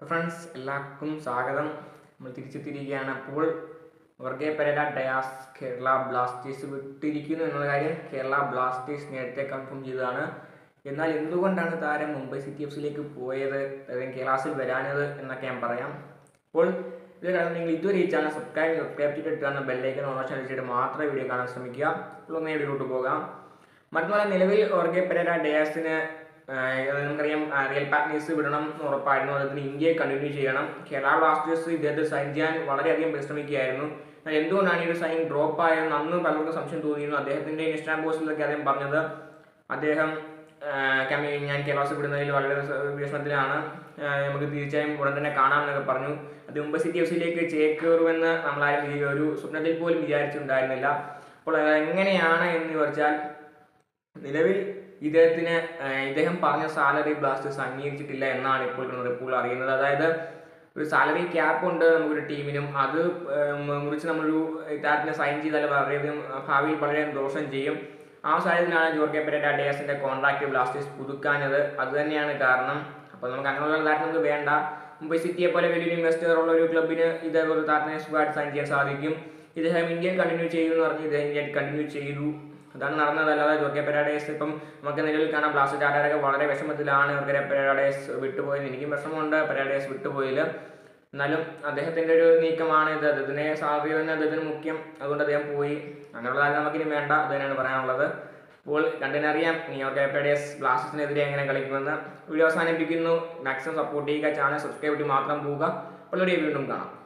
friends എല്ലാവർക്കും സ്വാഗതം നമ്മൾ തിരിച്ചെത്തിയിരിക്കുകയാണ് അപ്പോൾ വർഗെ പെരേര ഡയാസ് കേരള ബ്ലാസ്റ്റേഴ്സ് വിട്ടിരിക്കുന്നു എന്നുള്ള കാര്യം കേരള ബ്ലാസ്റ്റേഴ്സ് നേരത്തെ കൺഫേം ചെയ്തതാണ് എന്നാൽ എന്തുകൊണ്ടാണ് താരം മുംബൈ സിറ്റി എഫ് സിയിലേക്ക് പോയത് അല്ലെങ്കിൽ കേരളാസിൽ വരാനത് എന്നൊക്കെ ഞാൻ പറയാം അപ്പോൾ ഇത് കാരണം നിങ്ങൾ ഇതുവരെ ഈ ചാനൽ സബ്സ്ക്രൈബ് സബ്സ്ക്രൈബ് ചെയ്തിട്ട് കാണുന്ന ബെല്ലൈക്കൻ ഓണോഷൻ അടിച്ചിട്ട് മാത്രമേ വീഡിയോ കാണാൻ ശ്രമിക്കുക അപ്പോൾ ഒന്ന് വീഡിയോട്ട് പോകാം മറ്റൊന്നുമല്ല നിലവിൽ ഓർഗെ പെരേര ഡയാസിന് ആഹ് അത് നമുക്കറിയാം ആഹ് റിയൽ പാർട്ട്നേഴ്സ് വിടണം എന്ന് ഉറപ്പായിരുന്നു അദ്ദേഹത്തിന് ഇന്ത്യയെ കണ്ടിന്യൂ ചെയ്യണം കേരള ബ്ലാസ്റ്റേഴ്സ് ഇദ്ദേഹത്തെ സൈൻ ചെയ്യാൻ വളരെയധികം പരിശ്രമിക്കുകയായിരുന്നു എന്നാൽ എന്തുകൊണ്ടാണ് ഈ ഒരു സൈൻ ഡ്രോപ്പ് ആയതെന്ന് അന്ന് പലർക്കും സംശയം തോന്നിയിരുന്നു അദ്ദേഹത്തിന്റെ ഇൻസ്റ്റാഗ്രാം പോസ്റ്റിലൊക്കെ അദ്ദേഹം പറഞ്ഞത് അദ്ദേഹം ആഹ് കമ്മി- ഞാൻ കേരളത്തിൽ വിടുന്നതിൽ വളരെ സ- വിഷമത്തിലാണ് ആഹ് നമുക്ക് തീർച്ചയായും ഉടൻ തന്നെ കാണാമെന്നൊക്കെ പറഞ്ഞു അത് മുംബൈ സിറ്റി എഫ് സിയിലേക്ക് ചേക്കേറുമെന്ന് നമ്മളാരും ഈ ഒരു സ്വപ്നത്തിൽ പോലും വിചാരിച്ചിട്ടുണ്ടായിരുന്നില്ല അപ്പോൾ അത് എങ്ങനെയാണ് എന്ന് ചോദിച്ചാൽ നിലവിൽ ഇദ്ദേഹത്തിന് ആഹ് ഇദ്ദേഹം പറഞ്ഞ സാലറി ബ്ലാസ്റ്റേഴ്സ് അംഗീകരിച്ചിട്ടില്ല എന്നാണ് ഇപ്പോൾ റിപ്പോർട്ട് അറിയുന്നത് അതായത് ഒരു സാലറി ക്യാപ്പ് ഉണ്ട് നമുക്കൊരു ടീമിനും അത് ആഹ് മു- മുറിച്ച് നമ്മളൊരു താരത്തിനെ സൈൻ ചെയ്താൽ വളരെയധികം ഭാവിയിൽ വളരെ ദോഷം ചെയ്യും ആ സാഹചര്യത്തിലാണ് ജോർഗെ പെരേര ഡേസിന്റെ കോൺട്രാക്ട് ബ്ലാസ്റ്റേഴ്സ് പുതുക്കാഞ്ഞത് അത് തന്നെയാണ് കാരണം അപ്പോൾ നമുക്ക് അങ്ങനെയുള്ള താരം നമുക്ക് വേണ്ട മുംബൈ സിറ്റിയെ പോലെ വലിയൊരു ഇൻവെസ്റ്റർ ഉള്ള ഒരു ക്ലബിന് ഇതേപോലെ താരത്തിനെ സുഖമായിട്ട് സൈൻ ചെയ്യാൻ സാധിക്കും ഇദ്ദേഹം ഇന്ത്യയിൽ കണ്ടിന്യൂ ചെയ്തു എന്ന് പറഞ്ഞ് ഇദ്ദേഹം ഇന്ത്യയിൽ കണ്ടിന്യൂ ചെയ്തു അതാണ് നടന്നത് അല്ലാതെ ജോർഗെ പെരാഡേസ് ഇപ്പം നമുക്ക് നിലവിൽ കാണാം ബ്ലാസ്റ്റേഴ്സ് ആരാധകരൊക്കെ വളരെ വിഷമത്തിലാണ് ജോർഗെ പെരാഡേസ് വിട്ടുപോയത് എനിക്കും വിഷമമുണ്ട് പെരാഡേസ് വിട്ടുപോയില്ല എന്നാലും അദ്ദേഹത്തിന്റെ ഒരു നീക്കമാണ് ഇത് അദ്ദേഹത്തിന്റെ സാലറി തന്നെ അദ്ദേഹത്തിന് മുഖ്യം അതുകൊണ്ട് അദ്ദേഹം പോയി അങ്ങനെയുള്ള കാര്യം നമുക്കിനി വേണ്ട അത് തന്നെയാണ് പറയാനുള്ളത് അപ്പോൾ കണ്ടിനറിയാം ന്യൂയോർക്ക് പെഡേസ് ബ്ലാസ്റ്റേഴ്സിനെതിരെ എങ്ങനെ കളിക്കുമെന്ന് വീഡിയോ അവസാനിപ്പിക്കുന്നു മാക്സിമം സപ്പോർട്ട് ചെയ്യുക ചാനൽ സബ്സ്ക്രൈബ് ചെയ്ത് മാത്രം പോവുക അപ്പോൾ വീണ്ടും കാണാം